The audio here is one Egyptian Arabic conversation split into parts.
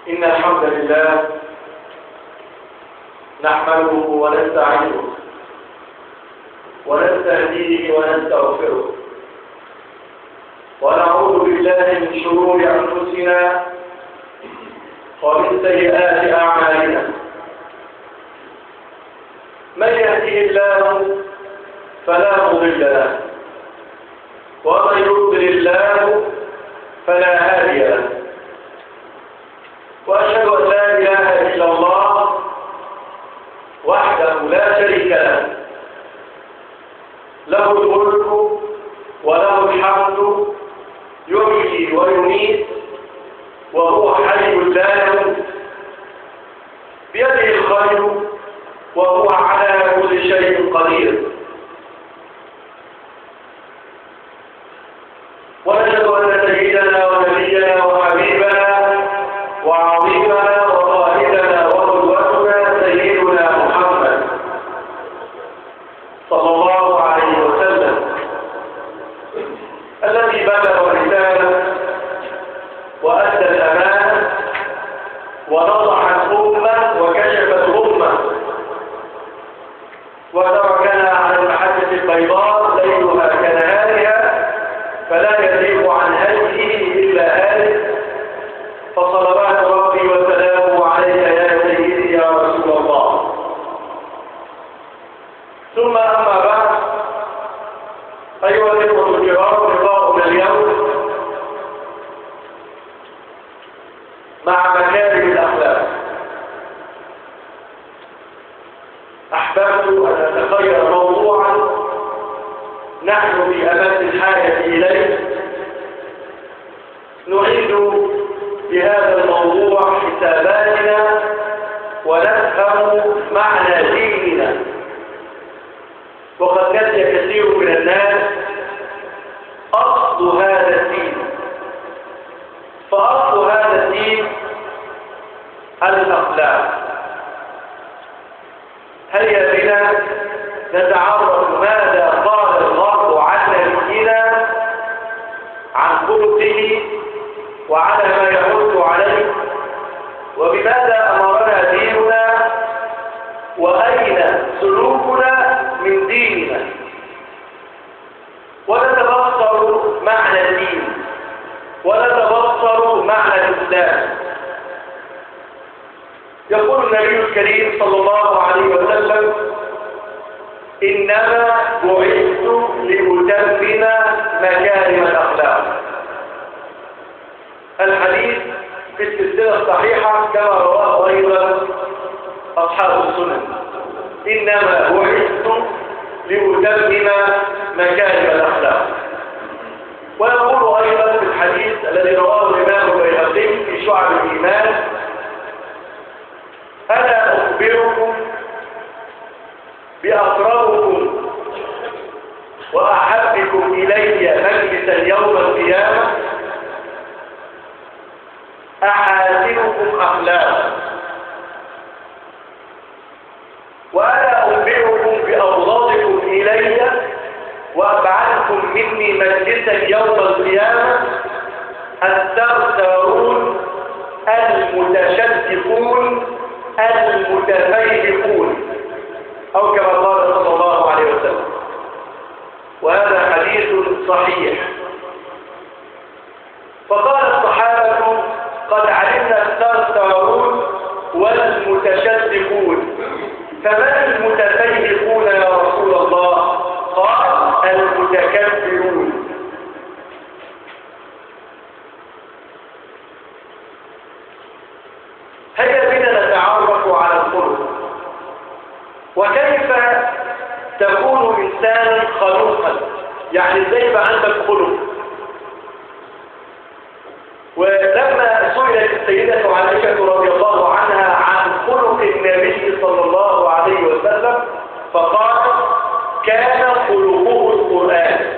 إن الحمد لله نحمده ونستعينه ونستهديه ونستغفره ونعوذ بالله من شرور أنفسنا ومن سيئات أعمالنا من يهده الله فلا مضل له ومن يضلل الله فلا هادي له وأشهد أن لا إله إلا الله وحده لا شريك له له الملك وله الحمد يحيي ويميت وهو حي لا يموت بيده الخير وهو على كل شيء قدير ونشهد أن سيدنا ونبينا وحبيبنا وعظيمنا وقائدنا وقدوتنا سيدنا محمد صلى الله عليه وسلم الذي بلغ الرسالة وأدى الأمانة ونصح الأمة وكشف الأمة وتركنا على المحجة البيضاء ليلها كنهارها فلا يزيغ عن هديه إلا هالك فصلوات ربي وسلامه عليك يا سيدي يا رسول الله ثم أما بعد أيها الإخوة الكرام لقاؤنا اليوم مع مكارم الأخلاق أحببت أن أتخير موضوعا نحن في أمس الحاجة إليه نعيد بهذا الموضوع حساباتنا ونفهم معنى ديننا وقد نسي كثير من الناس أصل هذا الدين فأصل هذا الدين الأخلاق هيا بنا نتعرف ماذا قال الغرب عن نبينا عن خلقه وعلى ما يحث عليه وبماذا أمرنا ديننا وأين سلوكنا من ديننا ونتبصر معنى الدين ونتبصر معنى الإسلام يقول النبي الكريم صلى الله عليه وسلم إنما بعثت لأتمم مكارم الأخلاق الحديث في السلسلة الصحيحة كما رواه أيضا أصحاب السنن إنما بعثت لأتمم مكارم الأخلاق ويقول أيضا في الحديث الذي رواه الإمام البيهقي في شعب الإيمان ألا أخبركم بأقربكم وأحبكم إلي مجلسا يوم القيامة أحاسنكم أخلاقا وألا أخبركم بأبغضكم إلي وأبعدكم مني مجلسا يوم القيامة الثرثارون المتشدقون المتفيقون أو كما قال صلى الله عليه وسلم وهذا حديث صحيح فقال الصحابة قد علمنا الثرثارون والمتشدقون فمن المتفيقون يا رسول الله قال المتكبرون هيا بنا نتعرف على الخلق وكيف تكون إنسانا خلوقا يعني ازاي بقى عندك خلق ولما سئلت السيدة عائشة رضي الله عنها عن خلق النبي صلى الله عليه وسلم فقالت كان خلقه القرآن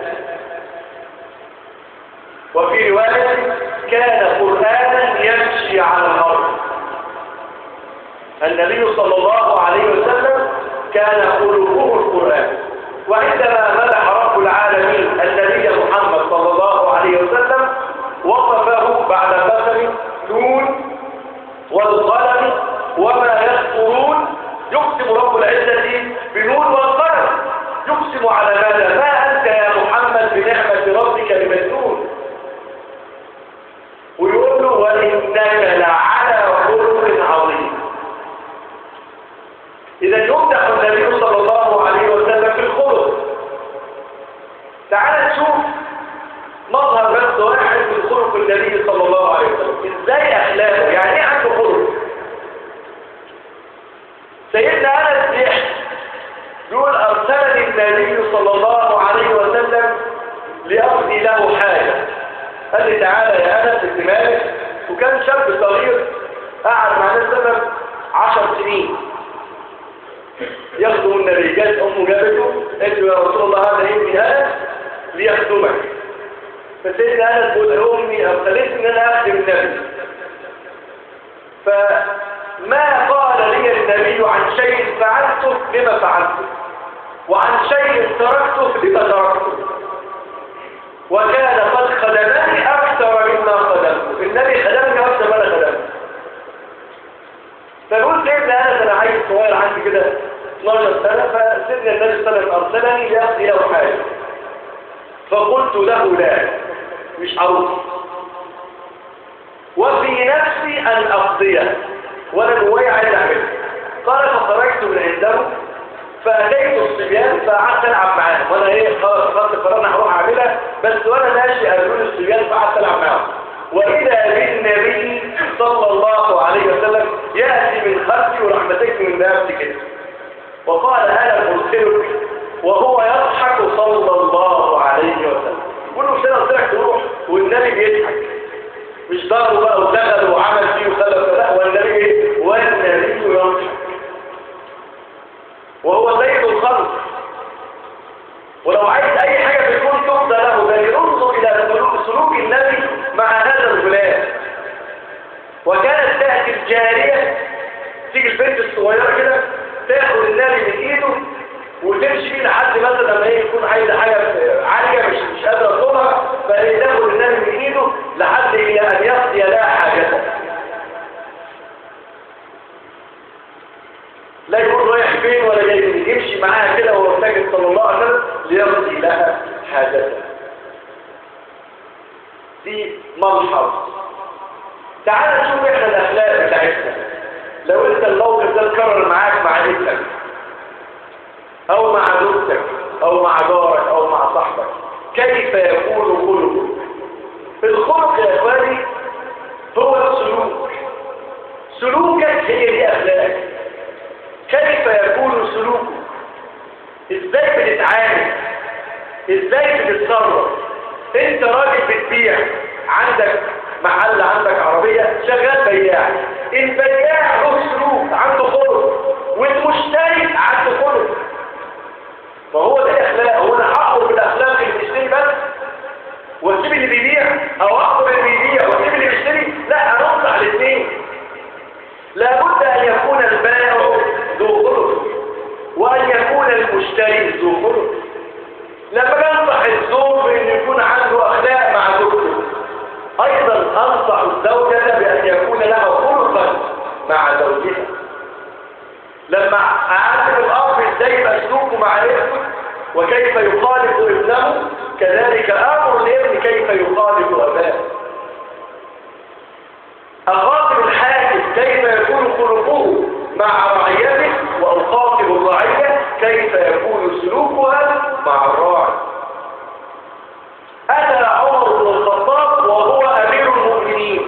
وفي رواية كان قرآنا يمشي على الأرض النبي صلى الله عليه وسلم كان خلقه القرآن وعندما مدح رب العالمين النبي محمد صلى الله عليه وسلم وصفه بعد قسم نون خلق النبي صلى الله عليه وسلم ازاي اخلاقه يعني ايه عنده خلق سيدنا انس بيحكي يقول ارسلني النبي صلى الله عليه وسلم لأقضي له حاجة قال لي تعالى يا أنس ابن مالك وكان شاب صغير قعد مع النبي صلى الله عليه وسلم عشر سنين يخدم النبي جت أمه جابته قالت له يا رسول الله هذا ابني أنس ليخدمك فسيدنا أنس بيقول أمي أرسلتني إن أنا أخدم النبي فما قال لي النبي عن شيء فعلته لما فعلته وعن شيء تركته لما تركته وكان قد خدمني أكثر مما خدمته النبي خدمني أكثر ما أنا خدمته فنقول سيدنا أنس أنا عايز صغير عندي كده 12 سنة فسيدنا النبي صلى الله عليه وسلم أرسلني لأخذي له حاجة فقلت له لا مش عروض وفي نفسي أن أقضيه وأنا جوايا عايز أعمله قال فخرجت من عنده فأتيت الصبيان فقعدت ألعب معاهم وأنا إيه خلاص خلاص القرار أنا هروح أعملها بس وأنا ماشي قابلوني الصبيان فقعدت ألعب معاهم وإذا بالنبي صلى الله عليه وسلم يأتي من خلفي ورحمتك من نفسي كده وقال أنا مرسلك وهو يضحك صلى الله عليه وسلم يقول له مش أنا قلت لك تروح والنبي بيضحك مش ضربه بقى ودخل وعمل فيه وخلف لا والنبي ايه والنبي يضحك وهو سيد الخلق ولو عايز اي حاجة تكون تقضى له بل انظر الى سلوك, سلوك النبي مع هذا الغلام وكانت تأتي الجارية تيجي البنت الصغيرة كده تاخد النبي من ايده وتمشي بيه لحد مثلا لما هي يكون عايزة حاجة عالية مش مش قادرة تطولها فهي تاخد النبي من ايده لحد الى ان يقضي لها حاجته لا يقول رايح فين ولا جاي منين يمشي معاها كده وهو ساجد صلى الله عليه وسلم ليقضي لها حاجتها دي ملحظ تعال نشوف احنا الاخلاق بتاعتنا لو انت الموقف ده اتكرر معاك مع ابنك او مع زوجتك او مع جارك او مع صاحبك كيف يكون خلقك الخلق يا اخواني هو السلوك سلوكك هي دي اخلاقك كيف يكون سلوكك ازاي بتتعامل ازاي بتتصرف انت راجل بتبيع عندك محل عندك عربية شغال بياع البياع له سلوك عنده خلق والمشتري عنده خلق فهو ده اخلاق هو انا هقر بالاخلاق اللي بيشتري بس واسيب اللي بيبيع او اقر اللي بيبيع واسيب اللي بيشتري لا هننصح الاثنين لابد ان يكون البائع ذو خلق وان يكون المشتري ذو خلق لما ننصح الزوج ان يكون عنده اخلاق مع زوجته ايضا انصح الزوجة بان يكون لها خلقا مع زوجها لما اعلم الاب ازاي يبقى سلوكه مع ابنه وكيف يخالف ابنه كذلك امر الابن كيف يخالف اباه اخاطب الحاكم كيف يكون خلقه مع رعيته واخاطب الرعيه كيف يكون سلوكها مع الراعي اتى عمر بن الخطاب وهو امير المؤمنين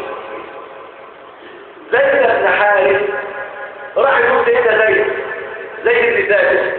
زيد بن حارث راح يقول سيدنا زيد زيد بن ثابت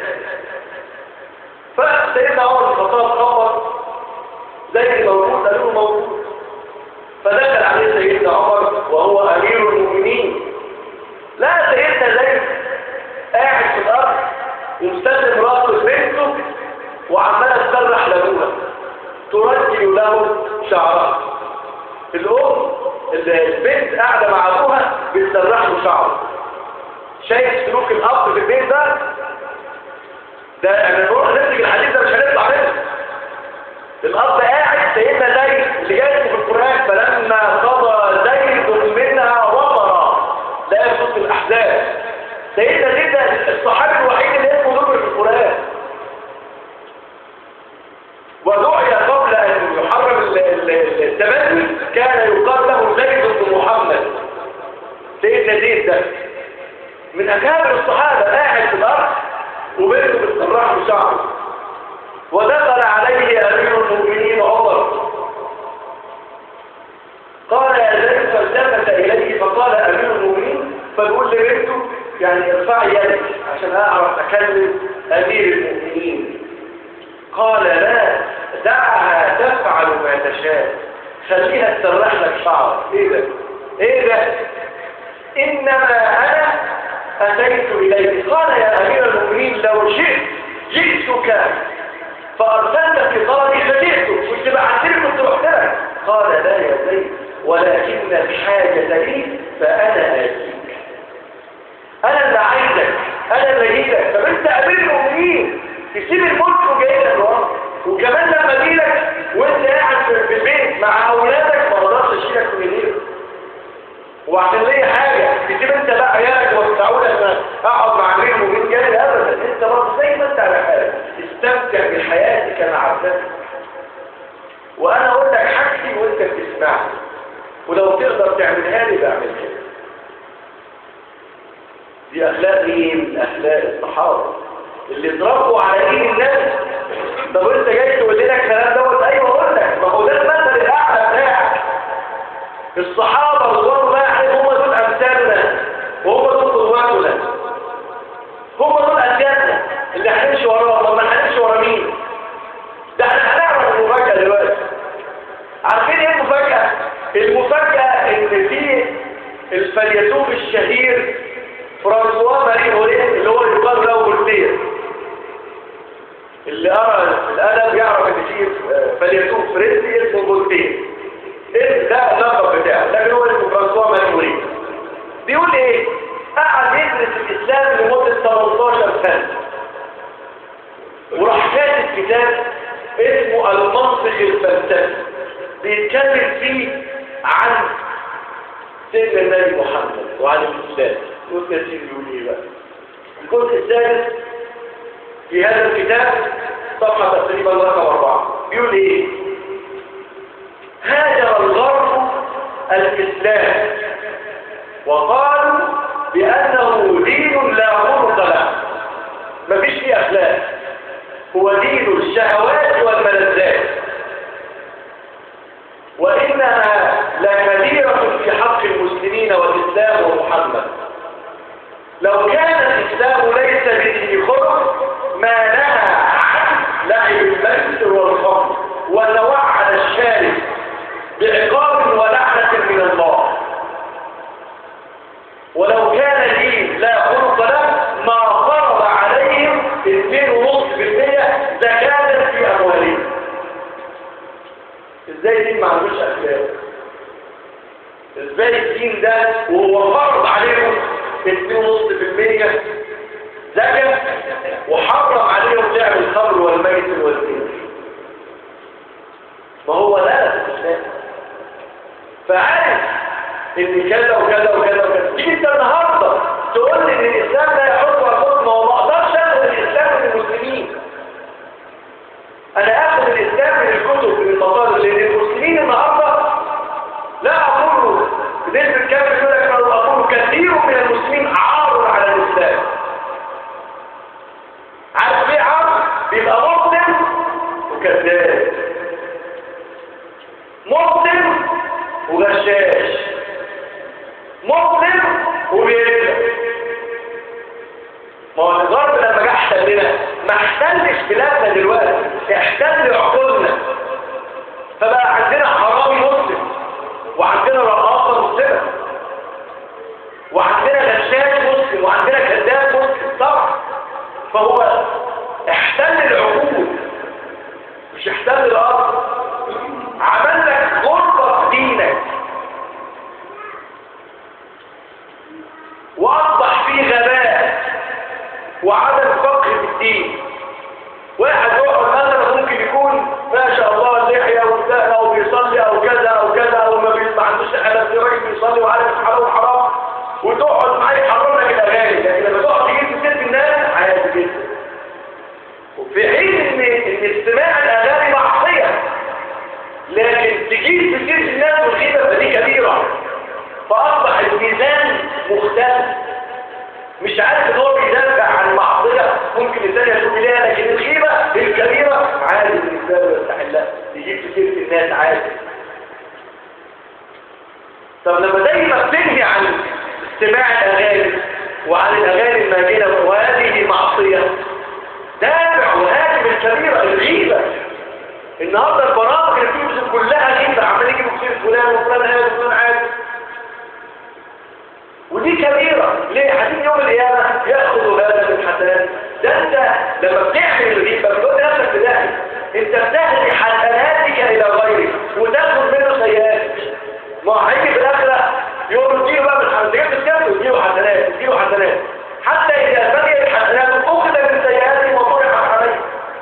فسيدنا عمر بن الخطاب خبر زيد موجود قالوا له موجود فدخل عليه سيدنا عمر وهو امير المؤمنين لا سيدنا زيد قاعد في الارض ومستسلم راسه لبنته وعماله تسرح لابوها ترجل له شعرها الام البنت قاعده مع ابوها بتسرح له شعره شايف سلوك الاب في البيت ده ده انا نروح نمسك الحديث ده مش هنطلع منه الاب قاعد سيدنا زيد اللي جاي في القران فلما قضى زيد منها وطرا لا يصوت الاحزاب سيدنا زيد ده الصحابي الوحيد اللي اسمه ذكر في القران ودعي قبل ان يحرم التبني كان يقال له زيد بن محمد سيدنا زيد ده من اكابر الصحابه قاعد في الارض وبنته بتسرح له شعره ودخل عليه امير المؤمنين عمر قال يا زيد فالتفت إليه فقال أمير المؤمنين فبيقول لبنته يعني ارفعي يدك عشان أعرف أكلم أمير المؤمنين قال لا دعها تفعل ما تشاء خليها تسرح لك شعر ايه ده ايه ده انما انا اتيت اليك قال يا امير المؤمنين لو شئت جئتك فارسلت في طلبي فجئتك كنت بعثتني كنت رحت لك قال لا يا زيد ولكن الحاجه لي فانا اتيك انا اللي عايزك انا اللي جيتك طب انت امير المؤمنين تسيب الملك وجاي لك ورا وكمان لما اجيلك وانت قاعد في البيت مع اولادك ما اقدرش اشيلك من ايديك وعشان ليا حاجه تسيب انت بقى عيالك وتتعود ان اقعد مع امير المؤمنين جاي ابدا انت برضه زي ما انت على حالك استمتع بحياتك مع عبدك وانا اقول لك حاجتي وانت بتسمعني ولو تقدر تعملها لي بعملها دي اخلاق مين اخلاق الصحابه اللي اتربوا على ايد الناس طب انت جاي تقول لنا الكلام دوت ايوه اقول لك ما هو ده المثل الاعلى بتاعك الصحابه رضوان الله عليهم هم دول امثالنا وهم دول قدواتنا هم دول اجيالنا اللي هنمشي وراهم طب ما هنمشي ورا مين ده احنا هنعرف المفاجاه دلوقتي عارفين ايه المفاجاه المفاجاه ان في الفيلسوف الشهير فرانسوا ماري موريه اللي هو يقال له بولتير اللي قرا الادب يعرف ان في فيلسوف فرنسي اسمه بولتير إيه ده اللقب بتاعه لكن هو اسمه فرانسوا ماري موريه بيقول ايه قعد يدرس الاسلام لمده 18 سنه وراح كاتب كتاب اسمه المنطق الفلسفي بيتكلم فيه عن سيدنا النبي محمد وعن الاسلام والتسير يقول ايه بقى الجزء الثالث في هذا الكتاب صفحة تقريبا رقم أربعة بيقول ايه هاجر الغرب الإسلام وقالوا بأنه دين لا خلق له مفيش فيه أخلاق هو دين الشهوات والملذات وإنها لكبيرة في حق المسلمين والإسلام ومحمد لو كان الإسلام ليس به خلق ما نهى عن لعب الميسر والخمر وتوعد الشارع بعقاب ولعنة من الله ولو كان دين لا خلق له ما فرض عليهم 2.5% زكاة في أموالهم ازاي دين ما عندوش أخلاق ازاي الدين ده وهو فرض عليهم 2.5% زكاة وحرم عليهم لعب الخمر والميت والزنا ما هو لا في الإسلام فعارف ان كذا وكذا وكذا وكذا تيجي انت النهارده تقول لي ان الاسلام لا يحط ويحط ما هو ما اقدرش اخد الاسلام من المسلمين انا اخذ الاسلام من الكتب من المصادر لان المسلمين النهارده لا اقول بنسبه كام يقول لك انا اقول كثير من المسلمين عار على الاسلام عارف ليه عار بيبقى مسلم وكذاب مسلم وغشاش مسلم وبيكذب ما هو الغرب لما جه احتلنا ما احتلش بلادنا دلوقتي احتل عقولنا فبقى عندنا حرامي مسلم وعندنا رقاصه مسلمه وعندنا غشاش مسلم وعندنا كذاب مسلم طبعا فهو احتل العقول مش احتل الارض عمل لك غربه في دينك واصبح فيه غباء وعدم فقه في الدين واحد يقعد مثلا ممكن يكون ما شاء الله اللحيه والدقن او بيصلي او كذا او كذا او ما بي- ما عندوش حاجه في راجل بيصلي وعارف الحلال والحرام وتقعد معاه يحرم لك الاغاني لكن لما تقعد تجيب في سيره الناس عادي جدا وفي حين ان ان استماع الاغاني معصيه لكن تجيب في سيره الناس والغيبه فدي كبيره فاصبح الميزان مختلف مش عارف ان هو بيدافع عن معصيه ممكن الانسان يتوب اليها لكن الغيبه الكبيره عادي بالنسبه له يستحلها تجيب في سيره الناس عادي طب لما دايما بتنهي عن استماع الاغاني وعن الاغاني الماجنه وهذه معصيه دافع وهاجم الكبيره الغيبه النهارده البرامج اللي بتنزل كلها غيبه عمال يجيبوا كتير فلان وفلان هذا وفلان عاد ودي كبيره ليه حديث يوم القيامه ياخذ هذا من حسنات ده انت لما بتعمل الغيبه بتقول نفسك في داهيه انت بتهدي حسناتك الى غيرك وتاخد منه سيئات ما هيجي في الاخره يقول اديله بقى من حسنات جبت كام واديله حسنات اديله حسنات حتى اذا بقيت حسنات اخذ من سيئاته وطرحت عليه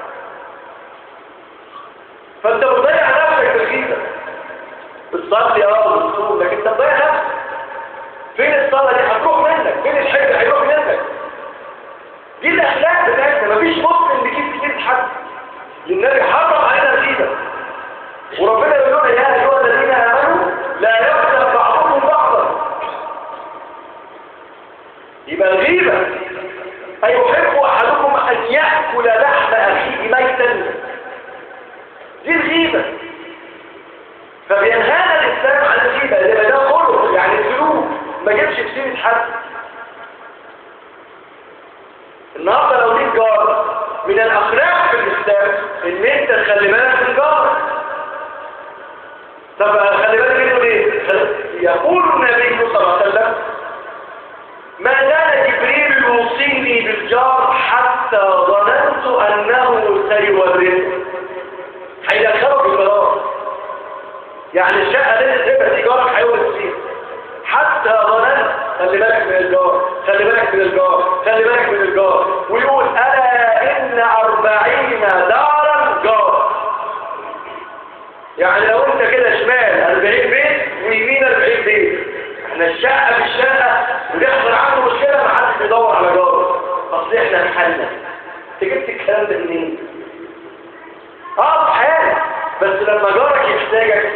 فانت بتضيع نفسك في الغيبه بتصلي اه بتصوم لكن انت بتضيع نفسك فين الصلاه دي هتروح منك فين الحج هيروح منك دي الاخلاق بتاعتنا مفيش مسلم بيجيب كتير حد للنبي حرم علينا الغيبه وربنا يقول لنا يا ايها الذين امنوا لا يغتب بعضكم بعضا يبقى الغيبه ايحب احدكم ان ياكل لحم اخيه ميتا دي الغيبه فبينهانا الاسلام عن الغيبه اللي ده خلق يعني السلوك ما جابش في سيره حد النهارده لو ليك جار من الاخلاق في الاسلام ان انت تخلي بالك من جارك طب خلي بالك منه ليه يقول النبي صلى الله عليه وسلم ما زال جبريل يوصيني بالجار حتى ظننت انه سيورثه هيدخله في القرار يعني الشقه اللي تبقى تجارك هيورث فيها حتى ظننت خلي بالك من الجار خلي بالك من الجار خلي بالك من الجار ويقول الا ان اربعين دارا جار يعني لو انت كده شمال 40 بيت ويمين 40 بيت احنا الشقه بالشقه ويحصل عنده مشكله ما حدش بيدور على جاره اصل احنا في حالنا انت جبت الكلام ده منين؟ اه في حالك بس لما جارك يحتاجك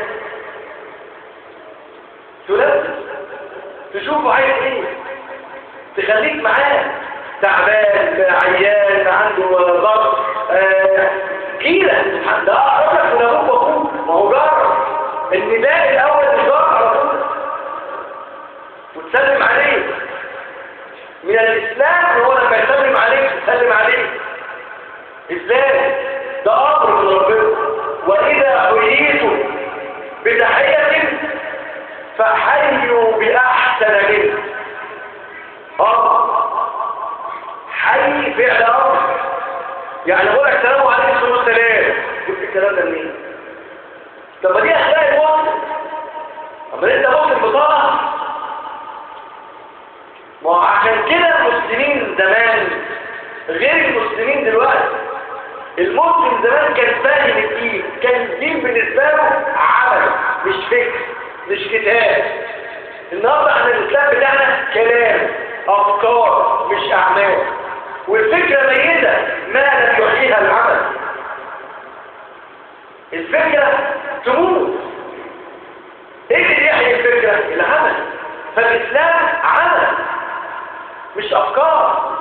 تنفذ تشوفه عايز ايه تخليك معاه تعبان عيان عنده ضغط آه كيلة ده اقرب لك من ابوك واخوك ما هو جار النداء الاول للجار على طول وتسلم عليه من الاسلام هو لما يسلم عليك تسلم عليه ازاي ده امر من ربنا واذا حييتم بتحيه فحيوا بأحسن منه اه حي فعل أمر يعني أقول لك سلام عليكم السلام قلت الكلام ده منين؟ طب ما دي أخلاق المسلم أما أنت مسلم بطاقة ما هو عشان كده المسلمين زمان غير المسلمين دلوقتي المسلم زمان كان فاهم الدين كان الدين بالنسبة له عمل مش فكر مش كتاب النهارده احنا الاسلام بتاعنا كلام افكار مش اعمال والفكره ميته ما لم يحييها العمل الفكره تموت ايه اللي يحيي الفكره العمل فالاسلام عمل مش افكار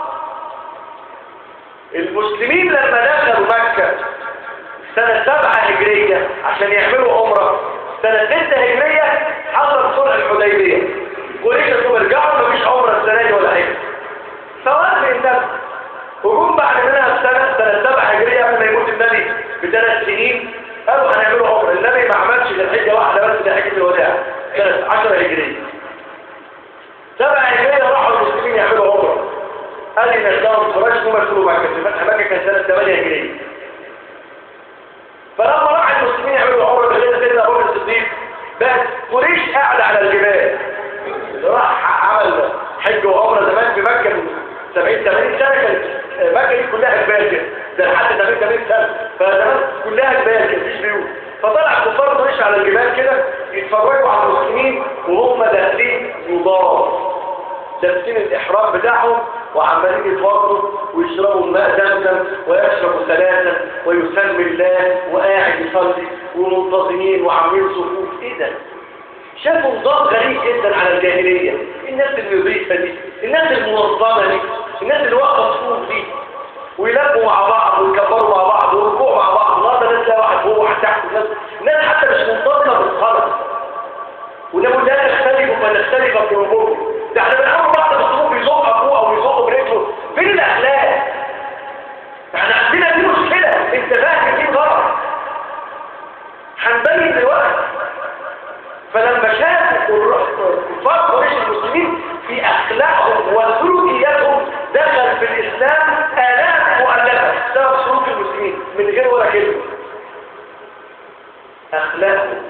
المسلمين لما دخلوا مكه سنه سبعة هجريه عشان يعملوا عمره سنة ستة هجرية حصل صلح الحديبية قريش انتم ارجعوا مفيش عمرة السنة دي ولا حاجة سواء في النبي هجوم بعد منها السنة سنة سبعة هجرية قبل ما يموت النبي بثلاث سنين قالوا هنعملوا عمرة النبي ما عملش غير حجة واحدة بس ده حجة الوداع كانت 10 هجرية سبعة هجرية راحوا المسلمين يعملوا عمرة قال ان الدار قريش هم يدخلوا مكة في فتح مكة كان سنة 8 هجرية فلما راح المسلمين يعملوا عمره بغير سيدنا ابو بكر الصديق بس قريش قاعد على الجبال راح عمل حج وعمره زمان في مكه من 70 80 سنه كانت مكه دي كلها جبال كده ده لحد 80 80 سنه فزمان كلها جبال كده مفيش بيوت فطلع كفار قريش على الجبال كده يتفرجوا على المسلمين وهم داخلين مضاد لابسين الاحرام بتاعهم وعمالين يتوضوا ويشربوا الماء زمزم ويشربوا ثلاثة ويسمي الله وقاعد يصلي ومنتظمين وعاملين صفوف ايه ده؟ شافوا نظام غريب جدا على الجاهلية الناس النظيفة دي الناس المنظمة دي الناس اللي واقفة صفوف دي ويلبوا مع بعض ويكبروا مع بعض ويركعوا مع بعض النهارده الناس تلاقي واحد فوق واحد تحت الناس الناس حتى مش منتظمة بالصلاة ونقول لا تختلفوا فنختلف قلوبكم ده احنا بنعمل بعض بالصفوف يزق ابوه او يزق برجله فين الاخلاق احنا عندنا دي مشكله انت فاهم دي غلط هنبين دلوقتي فلما شافوا كفار قريش المسلمين في اخلاقهم وسلوكياتهم دخل في الاسلام الاف مؤلفه بسبب سلوك المسلمين من غير ولا كلمه اخلاقهم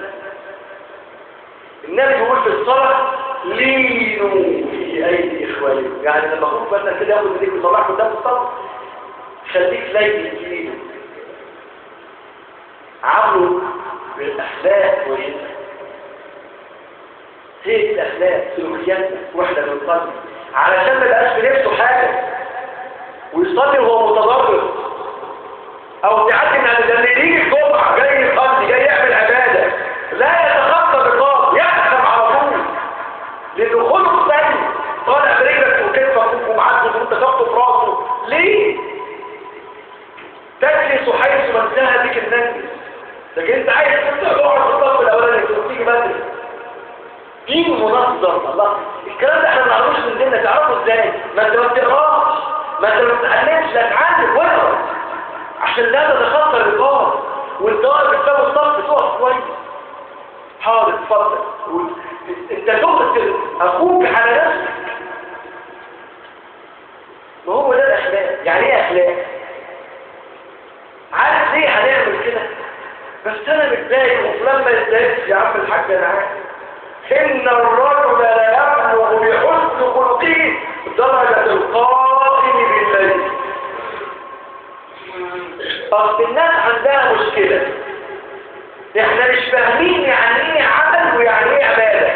النبي بيقول في الصلاه لينوا في ايدي اخوانكم يعني لما اخوك مثلا كده ياخد ايديك ويطلعك قدام الصلاه خليك لين في ايده عامله بالاخلاق والشتاء هي الاخلاق سلوكياتنا واحنا بنصلي علشان ما يبقاش في نفسه حاجه ويصلي وهو متضرر او تعدي من عند اللي يجي الجمعه جاي يصلي جاي يعمل عباده لا يتخطى الرقاب يحكم على طول لانه خلق ثاني طالع برجلك وكيف اخوك ومعدي وانت خبطه في راسه ليه؟ تجلس حيث ما انتهى بك النجس لكن انت عايز تبدا تقعد في الصف الاولاني وتيجي بدري دين منظم الله الكلام ده احنا ما نعرفوش من ديننا تعرفه ازاي ما انت ما بتقراش ما انت ما بتتعلمش لا اتعلم واقرا عشان لا تتخطى الرقاب وانت واقف قدام الصف تقف كويس حاضر اتفضل انت تقتل اخوك على نفسك ما هو ده الاخلاق يعني ايه اخلاق عارف ليه هنعمل كده بس انا متضايق وفلان ما يتضايقش يا عم الحاج انا عارف إن الرجل لا يبلغ بحسن خلقه درجة القائم بالليل أصل الناس عندها مشكلة إحنا مش فاهمين يعني إيه عمل ويعني إيه عبادة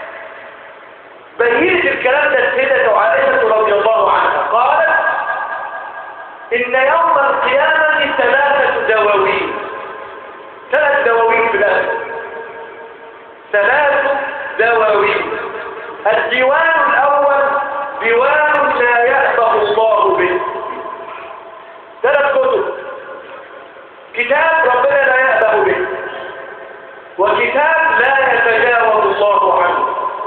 بينت الكلام ده السيدة عائشة رضي الله عنها قالت إن يوم القيامة ثلاثة دواوين ثلاث دواوين في الآخر ثلاث دواوين الديوان الأول ديوان لا يأبه الله به ثلاث كتب كتاب ربنا لا يأبه به وكتاب لا يتجاوز الله عنه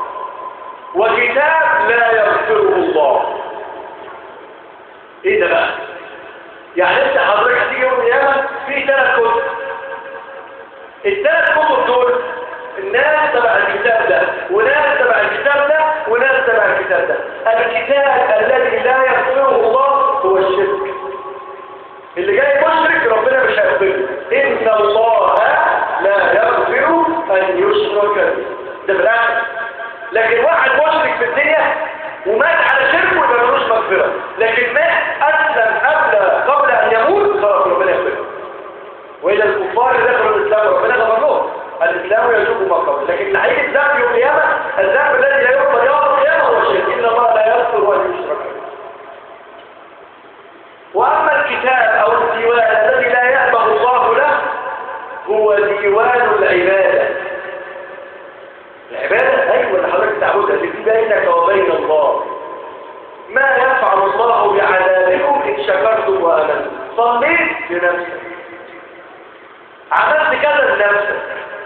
وكتاب لا يغفره الله ايه ده بقى يعني انت حضرتك هتيجي يوم القيامه في ثلاث كتب الثلاث كتب دول الناس تبع الكتاب ده وناس تبع الكتاب ده وناس تبع الكتاب ده الكتاب الذي لا يغفره الله هو الشرك اللي جاي مشرك ربنا مش هيغفره ان الله لا يغفر ان يشرك به ده بالاخر لكن واحد مشرك في الدنيا ومات على شركه يبقى ملوش مغفره لكن مات اسلم قبل قبل ان يموت خلاص ربنا يغفره والى الكفار اللي دخلوا الاسلام ربنا غفر لهم الإسلام يجوب ما قبل لكن اللي هيجي الذنب يوم القيامة الذنب الذي لا يغفر يوم القيامة هو الشرك إن الله لا يغفر ولا يشرك وأما الكتاب أو الديوان الذي لا يأبه الله له هو ديوان العبادة العبادة أيوة اللي حضرتك تعبدها اللي في بينك وبين الله ما يفعل الله بعذابكم إن شكرتم وآمنتم صليت لنفسك عملت كذا لنفسك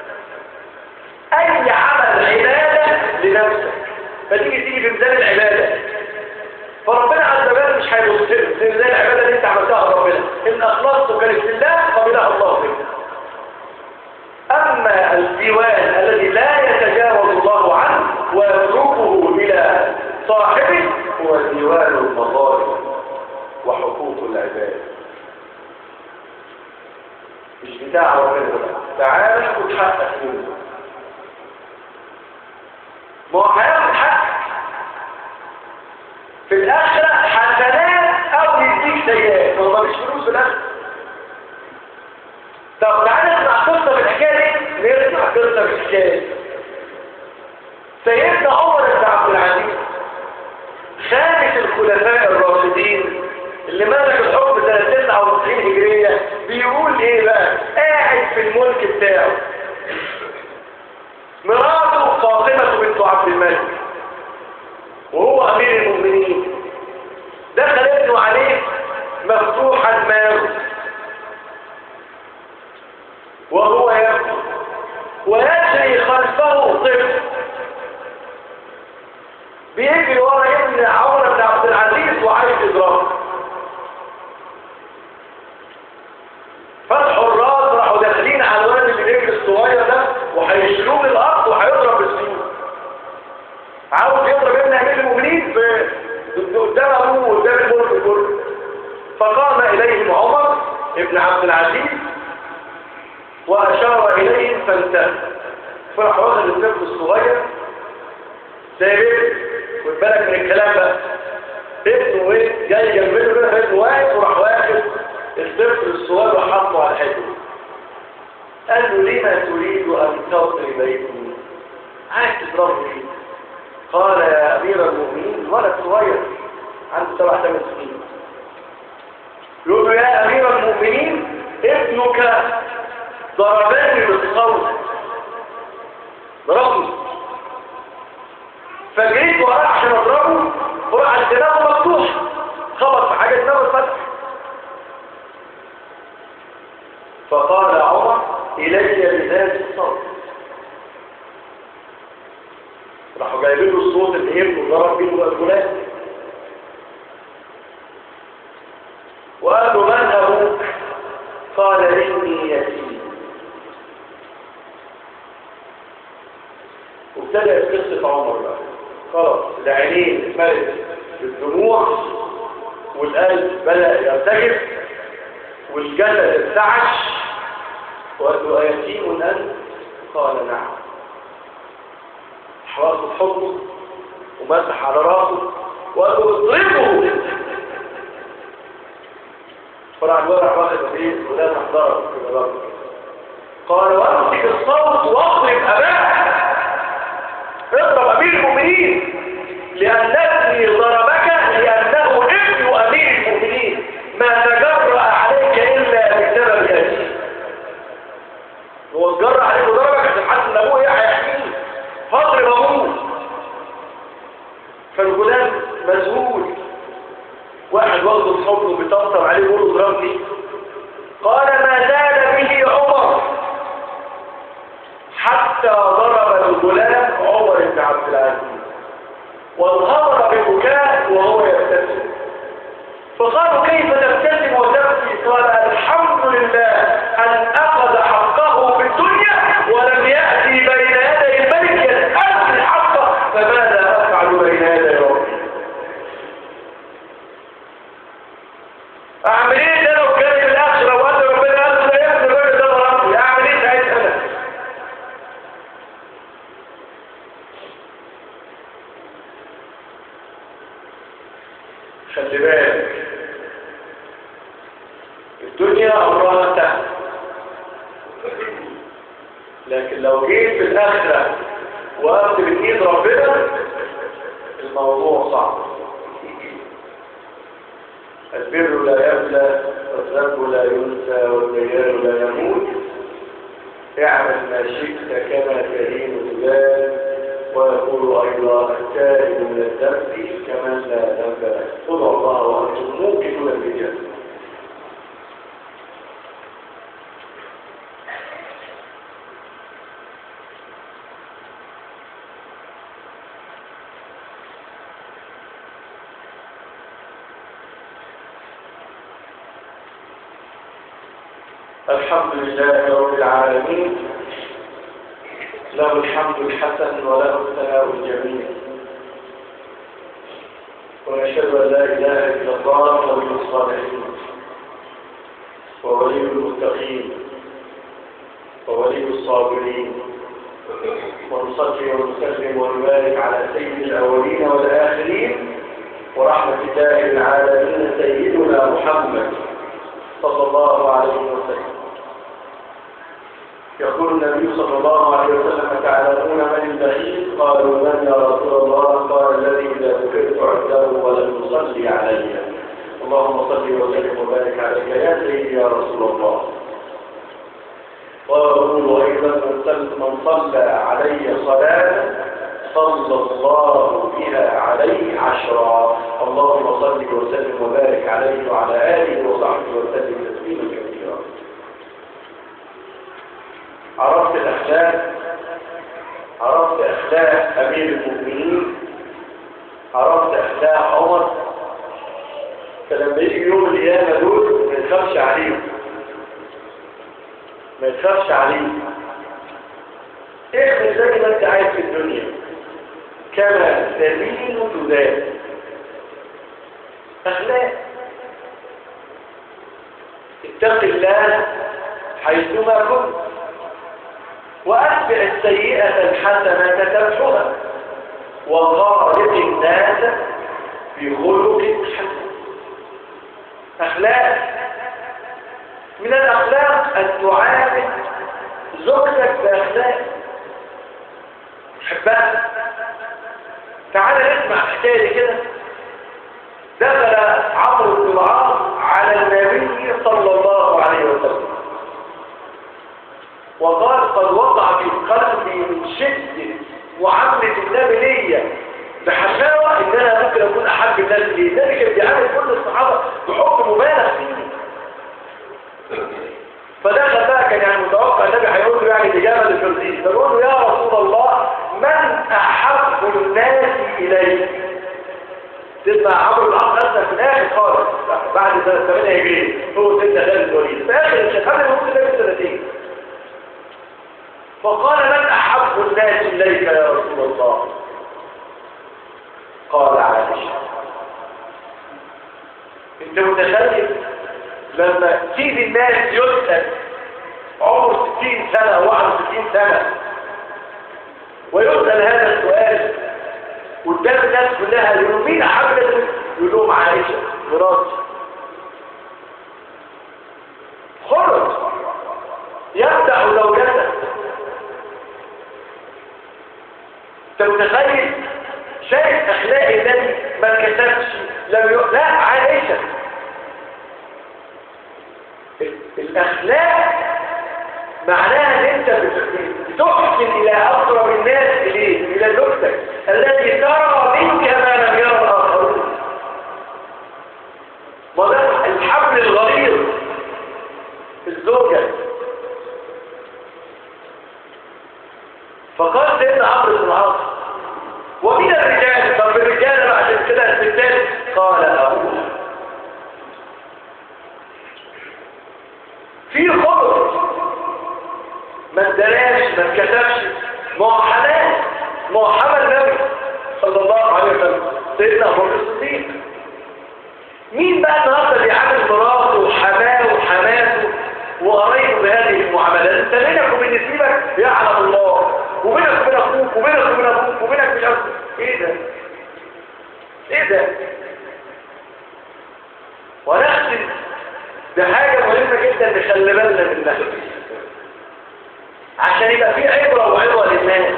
اي عمل عبادة لنفسك فتيجي تيجي في ميزان العبادة فربنا عز وجل مش هيبص في ميزان العبادة اللي انت عملتها لربنا ان اخلصت كانت لله قبلها الله منك اما الديوان الذي لا يتجاوز الله عنه ويتركه الى صاحبه هو ديوان المظالم وحقوق العباد مش بتاع ربنا تعال خد حقك منه ما هو هياخد حقك في الآخرة حسنات أو يديك سيئات ما هو مش فلوس في الآخرة طب تعالى نسمع قصة من الحكاية دي نرجع قصة من الحكاية دي سيدنا عمر بن عبد العزيز خامس الخلفاء الراشدين اللي ملك الحكم سنة 99 هجرية بيقول ايه بقى قاعد في الملك بتاعه مراته فاطمة بنت عبد الملك وهو امير المؤمنين دخل ابنه عليه مفتوحا دماغه وهو يبكي ويجري خلفه طفل بيجري ورا ابن عمر بن عبد العزيز وعايز يضربه فتحوا الراس راحوا داخلين على الولد اللي بيجري الصغير ده وهيشيلوه من الارض وهيضرب بالسيوف عاوز يضرب ابن امير المؤمنين في قدام ابوه وقدام الملك كله فقام اليهم عمر ابن عبد العزيز واشار اليهم فانتهى فراح واخد الطفل الصغير سايب خد بالك من الكلام بقى ابنه ايه جاي جنبه كده ابنه واقف وراح واخد الطفل الصغير وحطه على حجره قال له لما تريد ان تضرب ابني عايز تضربه ليه قال يا امير المؤمنين ولد صغير عنده سبع ثمان سنين يقول له يا امير المؤمنين ابنك ضربني بالصوت ضربني فجريت وراه عشان اضربه وراح دماغه مفتوح خبط في حاجه دماغه فتح فقال عمر الي بذات الصوت راحوا جايبين له الصوت اللي ابنه ضرب بيه الغلام وقالوا من ابوك قال اني يتيم وابتدأت قصة عمر بقى خلاص العينين اتملت بالدموع والقلب بدأ يرتجف والجسد ارتعش وقال له أيتيم أنت؟ قال نعم حراسه حضنه ومسح على راسه وقال له اضربه فراح الورع واخد ايه ولا تحضره في الغرب قال وامسك الصوت واضرب اباك اضرب امير المؤمنين لان ابني ضربك لانه ابن امير المؤمنين ما تجرأ عليك الا بسبب ابيه هو اتجرأ عليك وضربك عشان حاسس ان ابوه ايه هيحميه فاضرب ابوه فالغلام مذهول واحد واخده الحضن وبيطبطب عليه ويقول له اضربني قال ما زال به عمر حتى ضرب الغلام عمر بن عبد العزيز وانهمر ببكاء وهو يبتسم فقالوا كيف تبتسم وتبكي قال الحمد لله ان اخذ حقه في الدنيا ولم ياتي بين يدي الملك يسالني حقه فماذا افعل بين يدي ربي اعمل ايه ده لو كان في الاخره وقال ربنا قال له يا ابن الراجل ده ضربني اعمل ايه ساعتها انا خلي بالك الدنيا امرها سهل لكن لو جيت في الاخره وقفت بالايد ربنا الموضوع صعب البر لا يبلى والذنب لا ينسى والديان لا يموت اعمل ما شئت كما تهين الجبال ويقول ايضا التائب من الذنب كمن لا ذنب له ادعوا الله وانتم موقنون بالجنه الحمد لله رب العالمين له الحمد الحسن وله الثناء الجميل ونشهد ان لا اله الا الله ولي الصالحين وولي المتقين وولي الصابرين ونصلي ونسلم ونبارك على سيد الاولين والاخرين ورحمه الله العالمين سيدنا محمد صلى الله عليه وسلم يقول النبي صلى الله عليه وسلم تعلمون من البخيل قالوا من يا رسول الله قال الذي اذا ذكرت عنده ولم يصلي علي اللهم صل وسلم وبارك عليك يا سيدي يا رسول الله وأقول أيضا من صلى علي صلاة صلى الله بها عليه عشرا اللهم صل وسلم وبارك عليه وعلى آله وصحبه وسلم تسليما كثيرا عرفت الأخلاق عرفت أخلاق أمير المؤمنين عرفت اخلاق عمر فلما يجي يوم القيامه دول ما يخافش عليهم ما يخافش عليهم اخذ زي ما انت عايز في الدنيا كما تميل تدان اخلاق اتق الله حيثما كنت واتبع السيئه الحسنه تمحها وخالق الناس بخلق حسن أخلاق من الأخلاق أن تعامل زوجتك بأخلاق تحبها تعال نسمع حكاية كده دخل عمرو بن العاص على النبي صلى الله عليه وسلم وقال قد وقع في قلبي من شدة معاملة النبي ليا بحشاوة ان انا ممكن اكون احب الناس ليه النبي كان بيعامل كل الصحابة بحكم مبالغ فيه فدخل بقى كان يعني متوقع النبي هيقول له يعني الاجابه للفرديس فبيقول له يا رسول الله من احب الناس اليك تسمع عمرو بن العاص اسلم في الاخر خالص بعد سنه 8 هجريه هو سيدنا خالد الوليد في اخر الشيخ خالد الوليد ده بسنتين فقال من احب الناس اليك يا رسول الله قال عائشه انت متخيل لما تيجي الناس يسأل عمره 60 سنة أو 61 سنة ويسأل هذا السؤال قدام الناس كلها يقولوا مين أحب يقول لهم عائشة مراتي خرج يمدح زوجته انت متخيل شايف اخلاق النبي ما اتكسبش لم ي... لا عائشه الأخلاق معناها ان انت بتحسن الى اقرب الناس اليه الى زوجتك التي ترى منك ما لم يرى الاخرون وده الحبل الغليظ الزوجة فقال سيدنا عمرو بن العاص ومن الرجال طب الرجال بعد كده الستات قال ابوها في خبر ما ادلاش ما اتكتبش ما هو حلال ما هو حمل النبي صلى الله عليه وسلم سيدنا ابو بكر الصديق مين بقى النهارده بيعامل مراته وحماه وحماته وقرايبه بهذه المعاملات انت بينك وبين نسيبك يعلم الله وبينك وبين اخوك وبينك وبين ابوك وبينك مش عارف ايه ده ايه ده ونختم بحاجة مهمة جدا نخلي بالنا منها عشان يبقى في عبرة وعبرة للناس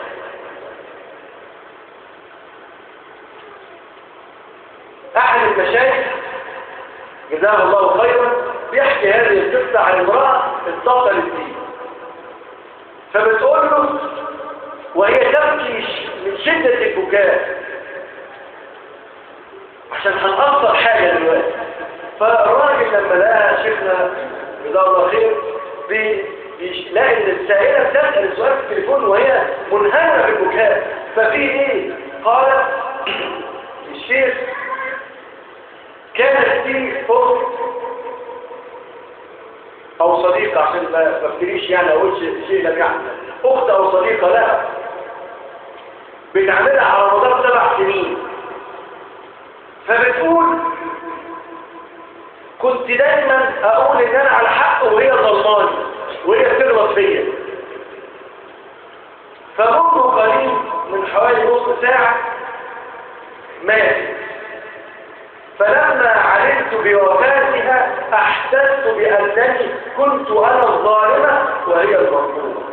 أحد المشايخ جزاه الله خيرا بيحكي هذه القصة عن امرأة اتصل الدين فبتقول له وهي تبكي من شدة البكاء عشان هنقصر حاجة دلوقتي فالراجل لما لقى شيخنا جزاه الله خير بيلاقي ان السائله بتسال السؤال في التليفون وهي منهمره بالبكاء ففي ايه؟ قال الشيخ كانت في اخت او صديقه عشان ما افتكريش يعني اقول شيء لم يحدث اخت او صديقه لها بتعملها على مدار سبع سنين فبتقول كنت دايما اقول ان انا على حق وهي ظلماني وهي بتغلط فيا فمنذ قليل من حوالي نص ساعة مات فلما علمت بوفاتها احسست بانني كنت انا الظالمة وهي المظلومة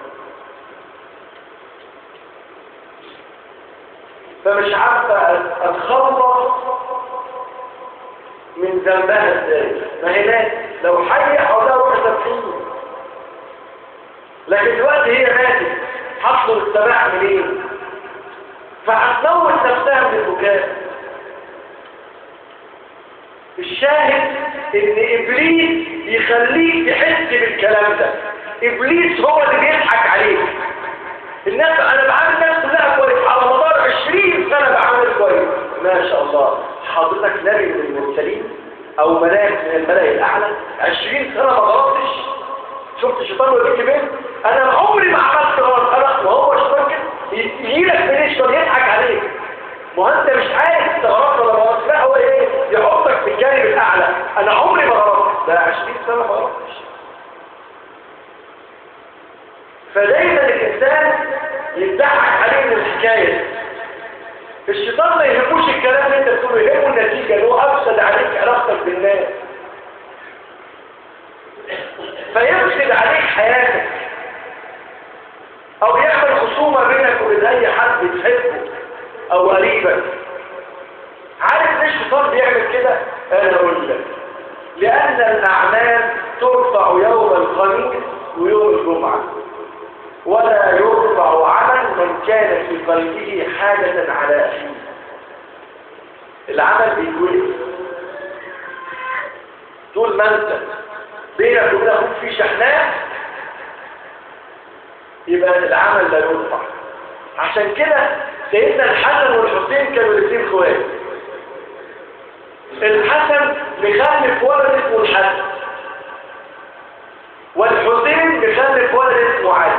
فمش عارفة اتخلص من ذنبها ازاي ما هي مات لو حي حولها روح تبحيث لكن دلوقتي هي ماتت حصلوا السماع منين فهتموت نفسها من البكاء الشاهد ان ابليس يخليك تحس بالكلام ده ابليس هو اللي بيضحك عليك الناس انا بعمل الناس كلها كويس على مدار 20 سنه بعمل كويس ما شاء الله حضرتك نبي من المرسلين او ملاك من الملأ الاعلى 20 سنه ما غلطتش شفت الشيطان وجيت بين انا عمري ما عملت غلط انا وهو الشيطان كده يجيلك من الشيطان يضحك عليك ما هو انت مش عارف تغلط ولا ما غلطتش لا هو ايه يحطك في الجانب الاعلى انا عمري ما غلطت ده 20 سنه ما غلطتش فدايما الانسان يضحك عليه من الحكايه الشيطان ما يهموش الكلام اللي انت بتقوله يهمه النتيجه اللي هو افسد عليك علاقتك بالناس فيفسد عليك حياتك او يعمل خصومه بينك وبين اي حد بتحبه او قريبك عارف ليه الشيطان بيعمل كده انا اقول لك لان الاعمال ترفع يوم الخميس ويوم الجمعه ولا يرفع عمل من كان في قلبه حاجة على أخيه العمل بيتولد طول ما انت بينك وبين اخوك في شحناء يبقى العمل لا يرفع عشان كده سيدنا الحسن والحسين كانوا الاثنين اخوات الحسن مخلف ولد اسمه الحسن والحسين مخلف ولد اسمه علي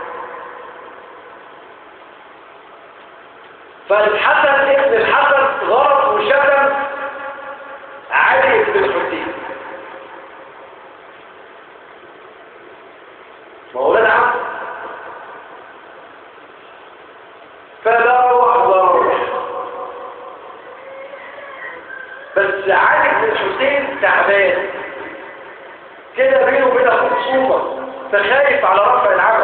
فالحسن ابن الحسن غلط وشتم علي بن الحسين مولانا عم فلا وحضر بس علي بن الحسين تعبان كده بينه وبين اخوه خصومه فخايف على رفع العمل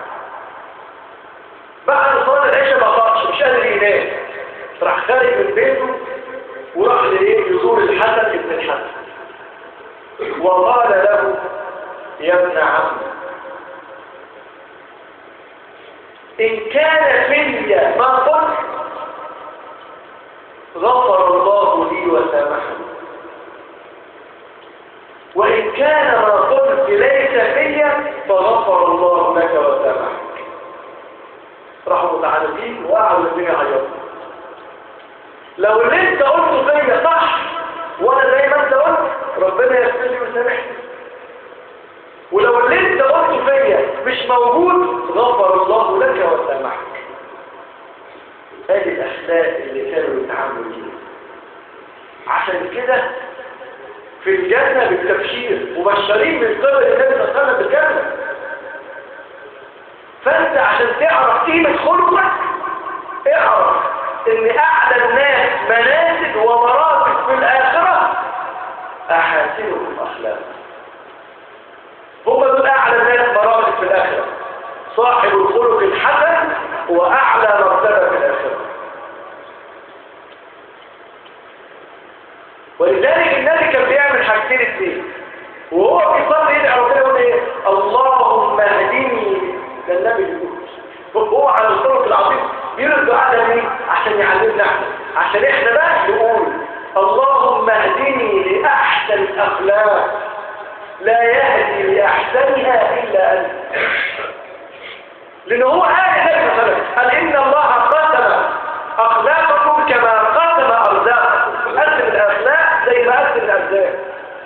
بعد صلاه العشاء ما طاقش مش قادر ينام راح خارج من بيته وراح لايه يزور الحسن ابن الحسن وقال له يا ابن عم ان كان في ما قلت غفر الله لي وسامحني وان كان ما قلت ليس في فغفر الله لك وسامحك راحوا متعالجين وقعوا الاثنين يعيطوا لو اللي انت قلته فيا صح وانا زي ما انت قلت ربنا يغفر لي ويسامحني ولو اللي انت قلته فيا مش موجود غفر الله لك وسامحك هذه الاخلاق اللي كانوا يتعاملوا بيها عشان كده في الجنه بالتبشير مبشرين من قبل النبي صلى الله عليه وسلم بالجنه فانت عشان تعرف قيمة خلقك اعرف ان اعلى الناس منازل ومراتب في الاخرة احاسنهم اخلاقا هم دول اعلى الناس مراتب في الاخرة صاحب الخلق الحسن هو اعلى مرتبة في الاخرة ولذلك النبي كان بيعمل حاجتين اثنين وهو بيصلي يدعي ربنا يقول ايه اللهم اهدني ده النبي بيقول هو على الخلق العظيم يرجع على مين عشان يعلمنا احنا عشان احنا بقى نقول اللهم اهدني لاحسن الاخلاق لا يهدي لاحسنها الا انت لان هو قال هيك مثلا قال ان الله قسم اخلاقكم كما قسم ارزاقكم قسم الاخلاق زي ما قسم الارزاق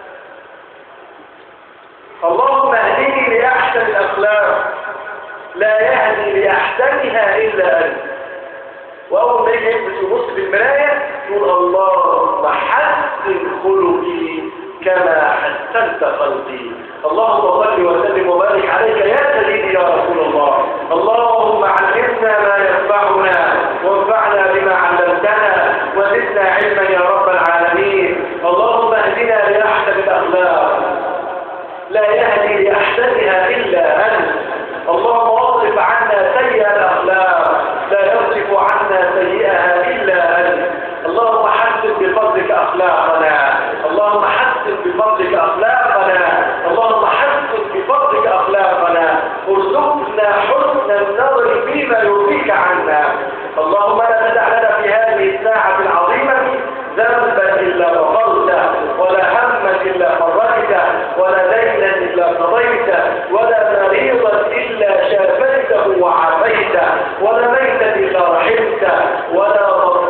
اللهم اهدني لاحسن الاخلاق لا يهدي لأحسنها إلا أنت وأول ما يجي يبص في المراية يقول اللهم حسن خلقي كما حسنت خلقي اللهم صل وسلم وبارك عليك يا سيدي يا رسول الله اللهم علمنا ما ينفعنا وانفعنا بما علمتنا وزدنا علما يا رب العالمين اللهم اهدنا لأحسن الأخلاق لا يهدي لأحسنها إلا أنت اللهم واصف عنا سيئ الأخلاق لا يصف عنا سيئها إلا أنت اللهم حسن بفضلك أخلاقنا اللهم حسن بفضلك أخلاقنا اللهم حسن بفضلك أخلاقنا ارزقنا حسن النظر فيما يرضيك عنا اللهم لا تدع لنا في هذه الساعة العظيمة ذنبا إلا غفرته ولا هما إلا فرجته ولا دينا إلا قضيته ولا مريضا إلا شافيته وعافيته ولا ميتا إلا رحمته ولا مظلوما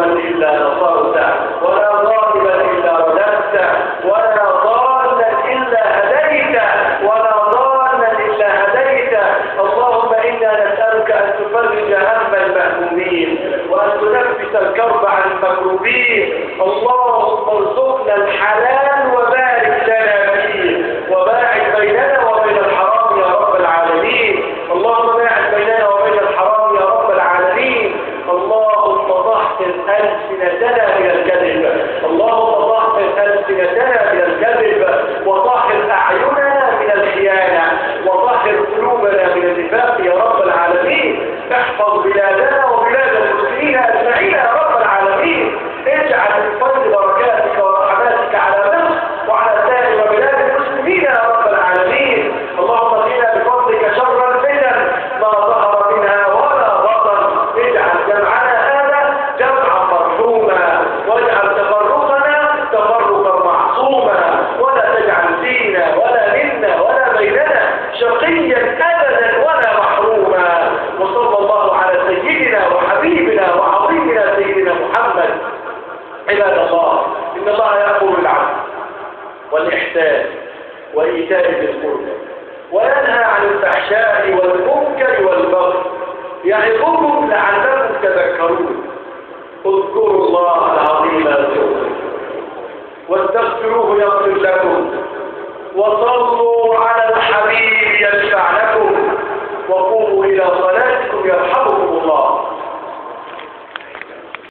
إلا نصرته ولا ظالما إلا رددته ولا ضالا إلا هديته ولا ضالا إلا هديته اللهم إنا نسألك أن تفرج هم المهمومين وأن تنفس الكرب عن المكروبين اللهم ارزقنا الحلال وبارك لنا فيه وباعد بيننا وبين الحرام يا رب العالمين اللهم باعد بيننا وبين الحرام يا رب العالمين اللهم ضحك ألسنتنا من الكذب اللهم ضحك ألسنتنا من الكذب وطهر أعيننا من الخيانة وطهر قلوبنا من النفاق يا رب العالمين احفظ بلادنا وبلاد المسلمين أجمعين يا رب العالمين اجعل من فضل بركاتك ورحماتك على مصر وعلى سائر بلاد المسلمين يا رب العالمين اللهم قنا بفضلك شر الفتن ما ظهر منها ولا بطن اجعل جمعنا هذا جمعا مرحوما واجعل تفرقنا تفرقا معصوما ولا تجعل فينا ولا منا ولا بيننا شقيا ابدا ولا محروما وصلى الله على سيدنا وحبيبنا وعظيمنا سيدنا محمد عباد الله ان الله يامر بالعدل والاحسان وايتاء ذي القربى وينهى عن الفحشاء والمنكر والبغي يعظكم لعلكم تذكرون اذكروا الله العظيم الجود واستغفروه يغفر لكم وصلوا على الحبيب يشفع لكم وقوموا الى صلاتكم يرحمكم